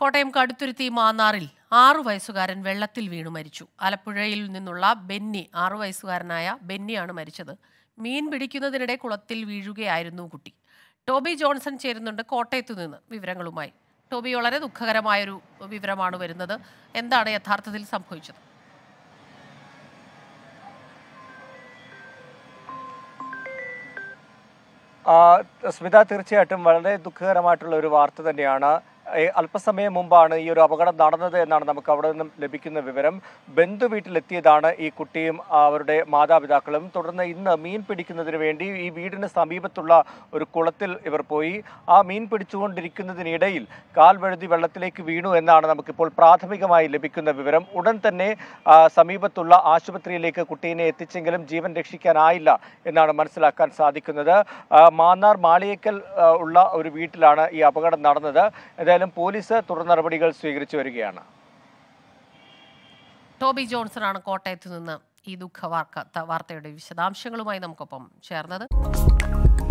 കോട്ടയം കടുത്തുരുത്തി മാന്നാറിൽ ആറു വയസ്സുകാരൻ വെള്ളത്തിൽ വീണു മരിച്ചു ആലപ്പുഴയിൽ നിന്നുള്ള ബെന്നി ആറു വയസ്സുകാരനായ ബെന്നിയാണ് മരിച്ചത് മീൻ പിടിക്കുന്നതിനിടെ കുളത്തിൽ വീഴുകയായിരുന്നു കുട്ടി ടോബി ജോൺസൺ ചേരുന്നുണ്ട് കോട്ടയത്തു നിന്ന് വിവരങ്ങളുമായി ടോബി വളരെ ദുഃഖകരമായൊരു വിവരമാണ് വരുന്നത് എന്താണ് യഥാർത്ഥത്തിൽ സംഭവിച്ചത് ആ, സ്മിത തീർച്ചയായിട്ടും വളരെ ദുഃഖകരമായിട്ടുള്ള ഒരു വാർത്ത തന്നെയാണ് ഏ, അല്പസമയം മുമ്പാണ് ഈ ഒരു അപകടം നടന്നത് എന്നാണ് നമുക്ക് അവിടെ നിന്നും ലഭിക്കുന്ന വിവരം ബന്ധു വീട്ടിലെത്തിയതാണ് ഈ കുട്ടിയും ആ, അവരുടെ മാതാപിതാക്കളും തുടർന്ന് ഇന്ന് മീൻ പിടിക്കുന്നതിന് വേണ്ടി ഈ വീടിന് സമീപത്തുള്ള ഒരു കുളത്തിൽ ഇവർ പോയി ആ മീൻ പിടിച്ചുകൊണ്ടിരിക്കുന്നതിനിടയിൽ കാൽ വഴുതി വെള്ളത്തിലേക്ക് വീണു എന്നാണ് നമുക്കിപ്പോൾ പ്രാഥമികമായി ലഭിക്കുന്ന വിവരം ഉടൻ തന്നെ ആ, സമീപത്തുള്ള ആശുപത്രിയിലേക്ക് കുട്ടീനെ എത്തിച്ചെങ്കിലും ജീവൻ രക്ഷിക്കാനായില്ല എന്നാണ് മനസ്സിലാക്കാൻ സാധിക്കുന്നത് ആ, മാന്നാർ മാളിയേക്കൽ ആ, ഉള്ള ഒരു വീട്ടിലാണ് ഈ അപകടം നടന്നത് ഏതായാലും പോലീസ് തുടർ നടപടികൾ സ്വീകരിച്ചു വരികയാണ് ടോബി ജോൺസൺ ആണ് കോട്ടയത്ത് നിന്ന് ഈ ദുഃഖ വാർത്ത വാർത്തയുടെ വിശദാംശങ്ങളുമായി നമുക്കൊപ്പം ചേർന്നത്